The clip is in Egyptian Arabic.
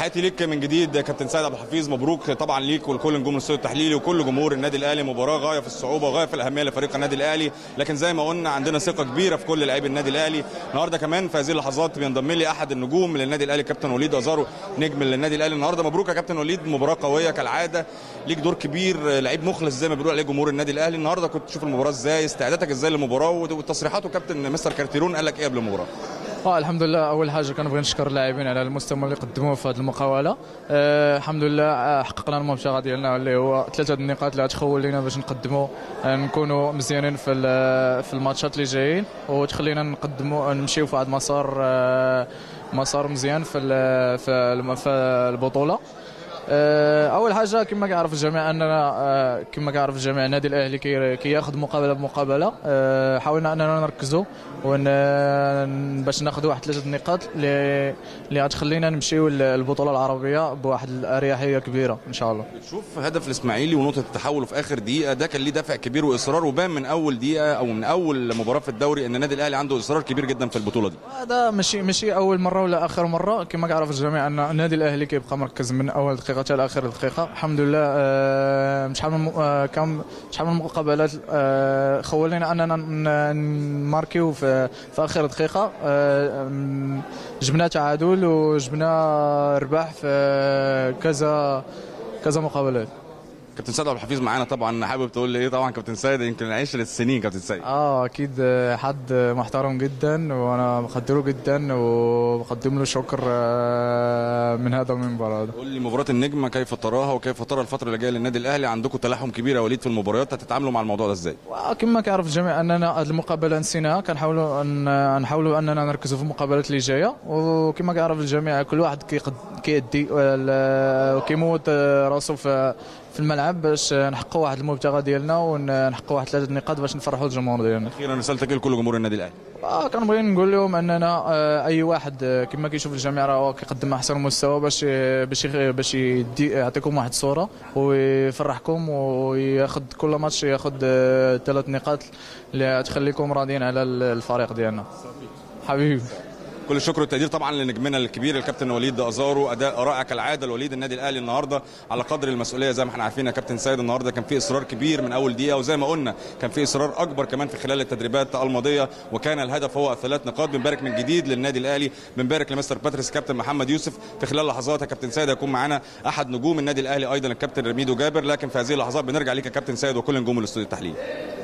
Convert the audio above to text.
تحياتي ليك من جديد يا كابتن سيد عبد الحفيظ مبروك طبعا ليك ولكل نجوم الاستوديو التحليلي وكل جمهور النادي الاهلي مباراه غايه في الصعوبه وغايه في الاهميه لفريق النادي الاهلي لكن زي ما قلنا عندنا ثقه كبيره في كل لاعبي النادي الاهلي النهارده كمان في هذه اللحظات بينضم لي احد النجوم للنادي الاهلي كابتن وليد ازارو نجم للنادي الاهلي النهارده مبروك يا كابتن وليد مباراه قويه كالعاده ليك دور كبير لعيب مخلص زي ما بيقولوا عليه جمهور النادي الاهلي النهارده كنت تشوف المباراه ازاي استعدادك ازاي للمباراه والتصريحات وكابتن مستر كارتيرون قال لك ايه قبل المباراه اه الحمد لله اول حاجه كنبغي نشكر اللاعبين على المستوى اللي قدموه في هذه المقاوله آه الحمد لله آه، حققنا المبتغى ديالنا اللي هو ثلاثه النقاط اللي غتخول لنا باش نقدموا آه نكونوا مزيانين في ال- في الماتشات اللي جايين وتخلينا نقدموا نمشيو في واحد المسار آه مسار مزيان في ال- في الم- في البطوله آه، اول حاجه كما كيعرف الجميع اننا آه، كما كيعرف الجميع النادي الاهلي كي- كياخذ مقابله بمقابله آه، حاولنا اننا نركزوا ون باش ناخذوا واحد ثلاثه النقاط اللي اللي غتخلينا نمشيو للبطوله العربيه بواحد الاريحيه كبيره ان شاء الله بتشوف هدف الاسماعيلي ونقطه التحول في اخر دقيقه ده كان ليه دافع كبير واصرار وبان من اول دقيقه او من اول مباراه في الدوري ان النادي الاهلي عنده اصرار كبير جدا في البطوله دي هذا ماشي ماشي اول مره ولا اخر مره كما كيعرف الجميع ان النادي الاهلي كيبقى مركز من اول دقيقه حتى لاخر دقيقه الحمد لله آه، شحال من آه، كم شحال من مقابلات آه، خولينا اننا ن- نماركيو في في اخر دقيقه آه، م- جبنا تعادل وجبنا رباح في كذا كذا مقابلات كابتن سيد عبد الحفيظ معانا طبعا حابب تقول لي ايه طبعا كابتن سيد يمكن عشرة سنين كابتن سيد اه اكيد آه، حد محترم جدا وانا بقدره جدا وبقدم له شكر آه، من هذا المنبر هذا قول لي مباراه النجمه كيف تراها وكيف ترى الفتره اللي جايه للنادي الاهلي عندكم تلاحم كبير يا وليد في المباريات هتتعاملوا مع الموضوع ده ازاي كما كيعرف الجميع اننا هذه المقابله نسيناها كنحاولوا ان نحاولوا اننا نركزوا في المقابلات اللي جايه وكما كيعرف الجميع كل واحد كيقد كيدي ولا- وكيموت راسو في في الملعب باش نحققوا واحد المبتغى ديالنا ونحققوا واحد ثلاثه نقاط باش نفرحوا الجمهور ديالنا اخيرا رسالتك لكل جمهور النادي الاهلي آه كنبغي نقول لهم اننا آه اي واحد آه، كما كيشوف الجميع راه كيقدم احسن مستوى باش باش باش يدي يعطيكم واحد الصوره ويفرحكم وياخذ كل ماتش ياخذ آه، ثلاث نقاط اللي تخليكم راضيين على الفريق ديالنا حبيبي كل الشكر والتقدير طبعا لنجمنا الكبير الكابتن وليد ازارو اداء رائع كالعاده لوليد النادي الاهلي النهارده على قدر المسؤوليه زي ما احنا عارفين يا كابتن سيد النهارده كان في اصرار كبير من اول دقيقه وزي ما قلنا كان في اصرار اكبر كمان في خلال التدريبات الماضيه وكان الهدف هو الثلاث نقاط بنبارك من جديد للنادي الاهلي بنبارك لمستر باتريس كابتن محمد يوسف في خلال لحظات يا كابتن سيد هيكون معانا احد نجوم النادي الاهلي ايضا الكابتن رميدو جابر لكن في هذه اللحظات بنرجع ليك يا كابتن سيد وكل نجوم الاستوديو التحليلي